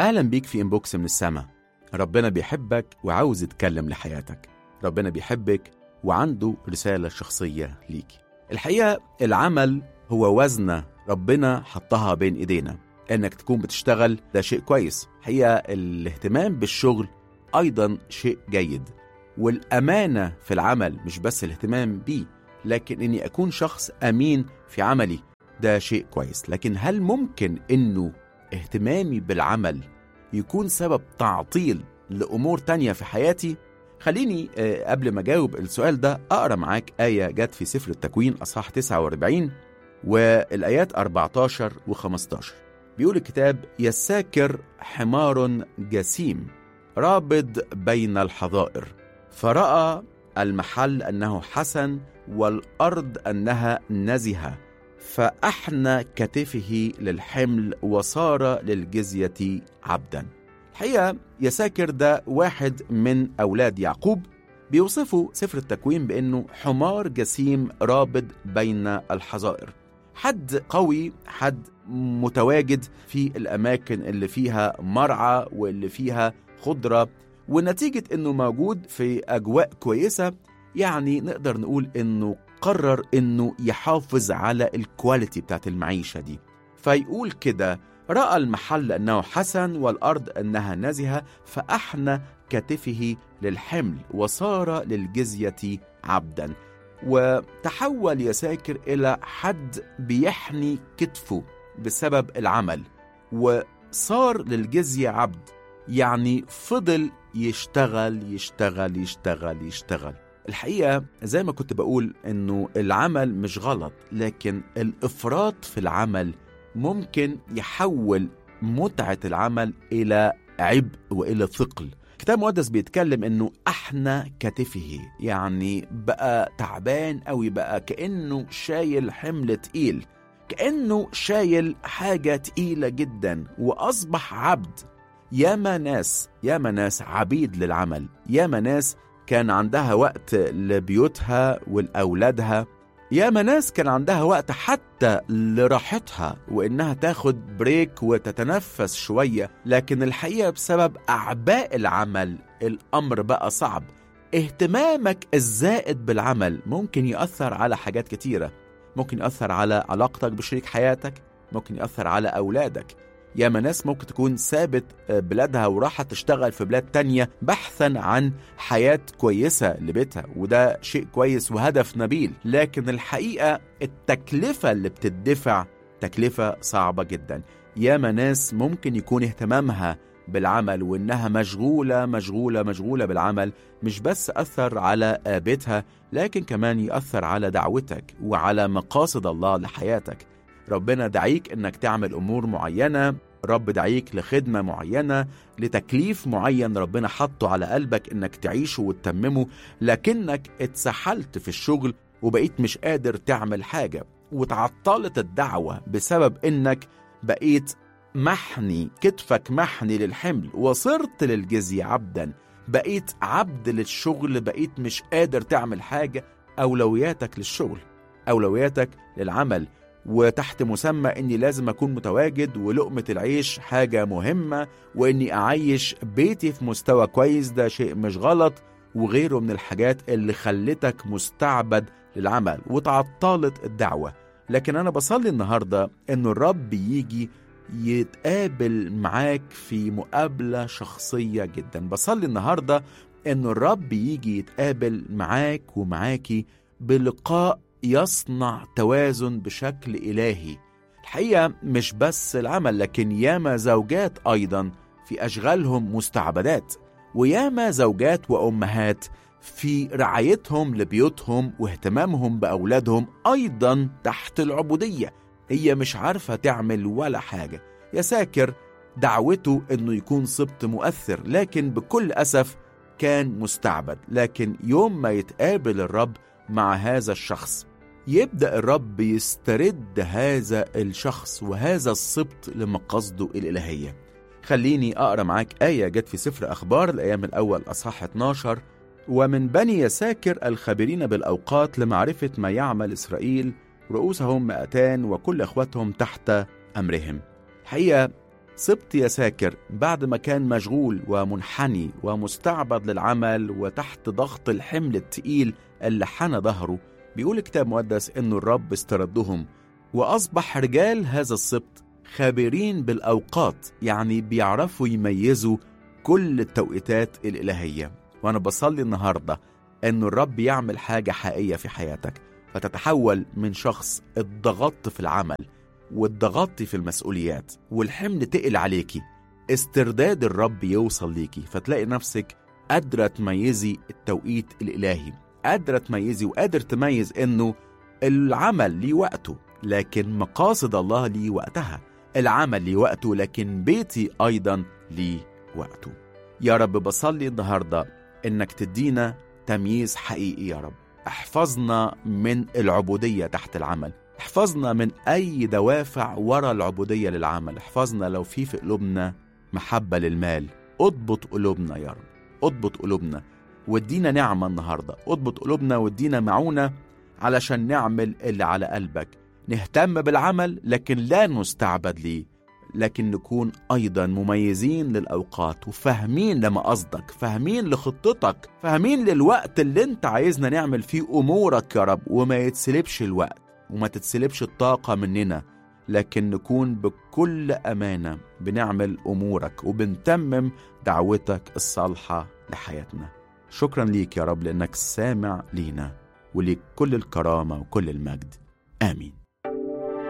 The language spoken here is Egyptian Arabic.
أهلا بيك في إنبوكس من السما ربنا بيحبك وعاوز يتكلم لحياتك ربنا بيحبك وعنده رسالة شخصية ليك الحقيقة العمل هو وزنة ربنا حطها بين إيدينا إنك تكون بتشتغل ده شيء كويس الحقيقة الاهتمام بالشغل أيضا شيء جيد والأمانة في العمل مش بس الاهتمام بيه لكن إني أكون شخص أمين في عملي ده شيء كويس لكن هل ممكن إنه اهتمامي بالعمل يكون سبب تعطيل لأمور تانية في حياتي خليني آه، قبل ما أجاوب السؤال ده أقرأ معاك آية جت في سفر التكوين أصحاح 49 والآيات 14 و15 بيقول الكتاب يساكر حمار جسيم رابض بين الحظائر فرأى المحل أنه حسن والأرض أنها نزهة فأحنى كتفه للحمل وصار للجزية عبدا الحقيقة يساكر ده واحد من أولاد يعقوب بيوصفه سفر التكوين بأنه حمار جسيم رابض بين الحظائر حد قوي حد متواجد في الأماكن اللي فيها مرعى واللي فيها خضرة ونتيجة أنه موجود في أجواء كويسة يعني نقدر نقول أنه قرر أنه يحافظ على الكواليتي بتاعت المعيشة دي فيقول كده رأى المحل أنه حسن والأرض أنها نزهة فأحنى كتفه للحمل وصار للجزية عبدا وتحول يساكر إلى حد بيحني كتفه بسبب العمل وصار للجزية عبد يعني فضل يشتغل يشتغل يشتغل يشتغل الحقيقة زي ما كنت بقول إنه العمل مش غلط لكن الإفراط في العمل ممكن يحول متعة العمل إلى عبء وإلى ثقل كتاب مقدس بيتكلم انه احنى كتفه يعني بقى تعبان قوي بقى كانه شايل حمل تقيل كانه شايل حاجه تقيله جدا واصبح عبد ياما ناس ياما ناس عبيد للعمل ياما ناس كان عندها وقت لبيوتها ولأولادها ياما ناس كان عندها وقت حتى لراحتها وإنها تاخد بريك وتتنفس شوية لكن الحقيقة بسبب أعباء العمل الأمر بقى صعب اهتمامك الزائد بالعمل ممكن يأثر على حاجات كتيرة ممكن يأثر على علاقتك بشريك حياتك ممكن يأثر على أولادك ياما ناس ممكن تكون سابت بلادها وراحت تشتغل في بلاد تانية بحثا عن حياة كويسة لبيتها وده شيء كويس وهدف نبيل لكن الحقيقة التكلفة اللي بتدفع تكلفة صعبة جدا ياما ناس ممكن يكون اهتمامها بالعمل وانها مشغولة مشغولة مشغولة بالعمل مش بس أثر على بيتها لكن كمان يأثر على دعوتك وعلى مقاصد الله لحياتك ربنا دعيك انك تعمل امور معينه رب دعيك لخدمه معينه لتكليف معين ربنا حطه على قلبك انك تعيشه وتتممه لكنك اتسحلت في الشغل وبقيت مش قادر تعمل حاجه وتعطلت الدعوه بسبب انك بقيت محني كتفك محني للحمل وصرت للجزية عبدا بقيت عبد للشغل بقيت مش قادر تعمل حاجة أولوياتك للشغل أولوياتك للعمل وتحت مسمى اني لازم اكون متواجد ولقمة العيش حاجة مهمة واني اعيش بيتي في مستوى كويس ده شيء مش غلط وغيره من الحاجات اللي خلتك مستعبد للعمل وتعطلت الدعوة لكن انا بصلي النهاردة انه الرب يجي يتقابل معاك في مقابلة شخصية جدا بصلي النهاردة انه الرب يجي يتقابل معاك ومعاكي بلقاء يصنع توازن بشكل إلهي الحقيقة مش بس العمل لكن ياما زوجات أيضا في أشغالهم مستعبدات وياما زوجات وأمهات في رعايتهم لبيوتهم واهتمامهم بأولادهم أيضا تحت العبودية هي مش عارفة تعمل ولا حاجة يساكر دعوته أنه يكون سبط مؤثر لكن بكل أسف كان مستعبد لكن يوم ما يتقابل الرب مع هذا الشخص يبدأ الرب يسترد هذا الشخص وهذا السبط لمقاصده الإلهية خليني أقرأ معاك آية جت في سفر أخبار الأيام الأول أصحاح 12 ومن بني يساكر الخبيرين بالأوقات لمعرفة ما يعمل إسرائيل رؤوسهم مئتان وكل أخواتهم تحت أمرهم الحقيقة سبط يا ساكر بعد ما كان مشغول ومنحني ومستعبد للعمل وتحت ضغط الحمل التقيل اللي حنى ظهره بيقول الكتاب المقدس انه الرب استردهم واصبح رجال هذا السبط خابرين بالاوقات يعني بيعرفوا يميزوا كل التوقيتات الالهيه وانا بصلي النهارده انه الرب يعمل حاجه حقيقيه في حياتك فتتحول من شخص اتضغطت في العمل واتضغطتي في المسؤوليات والحمل تقل عليكي استرداد الرب يوصل ليكي فتلاقي نفسك قادرة تميزي التوقيت الإلهي قادرة تميزي وقادر تميز إنه العمل ليه وقته لكن مقاصد الله ليه وقتها العمل ليه وقته لكن بيتي أيضا ليه وقته يا رب بصلي النهاردة إنك تدينا تمييز حقيقي يا رب احفظنا من العبودية تحت العمل احفظنا من أي دوافع ورا العبودية للعمل احفظنا لو في في قلوبنا محبة للمال اضبط قلوبنا يا رب اضبط قلوبنا وادينا نعمة النهاردة اضبط قلوبنا وادينا معونة علشان نعمل اللي على قلبك نهتم بالعمل لكن لا نستعبد ليه لكن نكون أيضا مميزين للأوقات وفاهمين لما قصدك فاهمين لخطتك فاهمين للوقت اللي انت عايزنا نعمل فيه أمورك يا رب وما يتسلبش الوقت وما تتسلبش الطاقة مننا لكن نكون بكل أمانة بنعمل أمورك وبنتمم دعوتك الصالحة لحياتنا شكرا ليك يا رب لأنك سامع لينا وليك كل الكرامة وكل المجد آمين